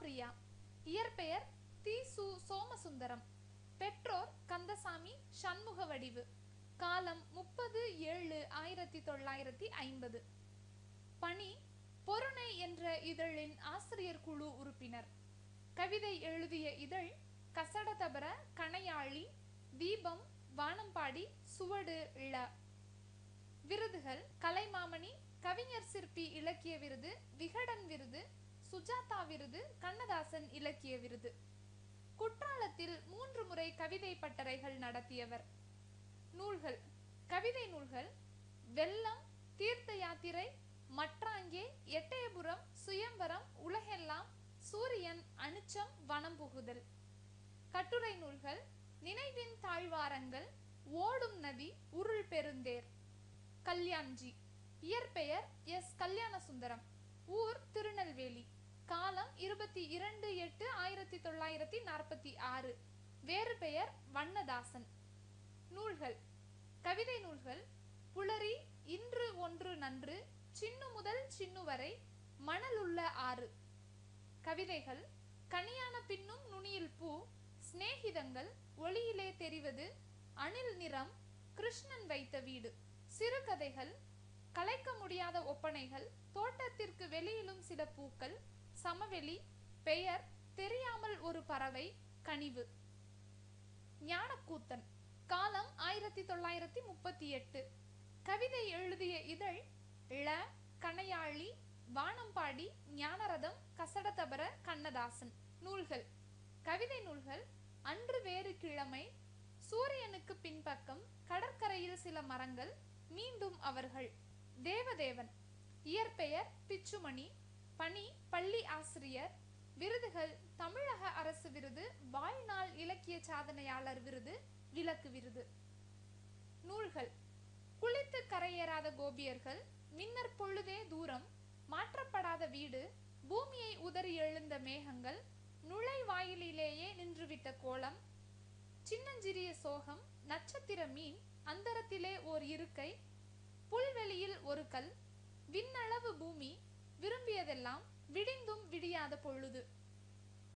பிரியா இயற்பெயர் தி சு சோமசுந்தரம் பெற்றோர் கந்தசாமி சண்முக வடிவு காலம் முப்பது ஏழு ஆயிரத்தி தொள்ளாயிரத்தி ஐம்பது பணி பொருணை என்ற இதழின் ஆசிரியர் குழு உறுப்பினர் கவிதை எழுதிய இதழ் கசடதபர கணையாழி தீபம் வானம்பாடி சுவடு இள விருதுகள் கலைமாமணி கவிஞர் சிற்பி இலக்கிய விருது விகடன் விருது சுஜாதா விருது கண்ணதாசன் இலக்கிய விருது குற்றாலத்தில் மூன்று முறை கவிதை பட்டறைகள் நடத்தியவர் நூல்கள் கவிதை நூல்கள் வெள்ளம் தீர்த்த யாத்திரை மற்றாங்கே எட்டயபுரம் சுயம்பரம் உலகெல்லாம் சூரியன் அனுச்சம் வனம் புகுதல் கட்டுரை நூல்கள் நினைவின் தாழ்வாரங்கள் ஓடும் நதி உருள் பெருந்தேர் கல்யாண்ஜி இயற்பெயர் எஸ் கல்யாண சுந்தரம் ஊர் திருநெல்வேலி காலம் இருபத்தி இரண்டு எட்டு ஆயிரத்தி தொள்ளாயிரத்தி நாற்பத்தி ஆறு வேறு பெயர் வண்ணதாசன் நூல்கள் கவிதை நூல்கள் புலரி இன்று ஒன்று நன்று சின்னு முதல் சின்னு வரை மணலுள்ள ஆறு கவிதைகள் கனியான பின்னும் நுனியில் பூ சிநேகிதங்கள் ஒளியிலே தெரிவது அணில் நிறம் கிருஷ்ணன் வைத்த வீடு சிறுகதைகள் கலைக்க முடியாத ஒப்பனைகள் தோட்டத்திற்கு வெளியிலும் சில பூக்கள் சமவெளி பெயர் தெரியாமல் ஒரு பறவை கனிவு ஞானக்கூத்தன் காலம் ஆயிரத்தி தொள்ளாயிரத்தி முப்பத்தி எட்டு கவிதை எழுதிய இதழ் இள கணையாழி வானம்பாடி ஞானரதம் கசடதபர கண்ணதாசன் நூல்கள் கவிதை நூல்கள் அன்று வேறு கிழமை சூரியனுக்கு பின்பக்கம் கடற்கரையில் சில மரங்கள் மீண்டும் அவர்கள் தேவதேவன் இயற்பெயர் பிச்சுமணி பணி பள்ளி ஆசிரியர் விருதுகள் தமிழக அரசு விருது வாழ்நாள் இலக்கிய சாதனையாளர் விருது விளக்கு விருது நூல்கள் குளித்து கரையேறாத கோபியர்கள் மின்னர் பொழுதே தூரம் மாற்றப்படாத வீடு பூமியை உதறி எழுந்த மேகங்கள் நுழைவாயிலிலேயே நின்றுவிட்ட கோலம் சின்னஞ்சிறிய சோகம் நட்சத்திர மீன் அந்தரத்திலே ஓர் இருக்கை புல்வெளியில் ஒரு கல் விண்ணளவு பூமி விரும்பியதெல்லாம் விடிந்தும் விடியாத பொழுது